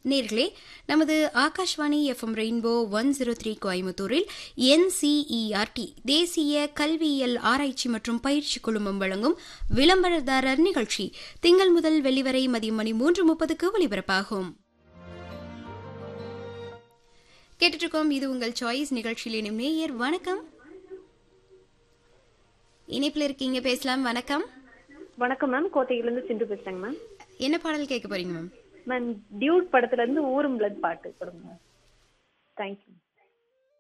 நேர்களே நமது Akashvani FM rainbow one zero three கோயம்புத்தூரில் என்சிஇஆர்டி தேசிய கல்வியியல் ஆராய்ச்சி மற்றும் பயிற்சி குழுமம் வழங்கும் விளம்பரதாரர் நிகழ்ச்சி திங்கள் முதல் வெள்ளிவரை மதியம் மணி மூன்று முப்பதுக்கு ஒலிபரப்பாகும் கேட்டுட்டு இருக்கோம் இது உங்கள் சாய்ஸ் நிகழ்ச்சியில் இனியும் நேயர் வணக்கம் இணைப்பில் இருக்கீங்க பேசலாம் வணக்கம் வணக்கம் மேம் கோட்டையிலேருந்து சிந்து பேசுறேங்க மேம் என்ன பாடல் கேட்க போறீங்க மேம் மேம் டியூட் படத்துல இருந்து ஊரும் பிளட் பாட்டு கொடுங்க மேம் தேங்க்யூ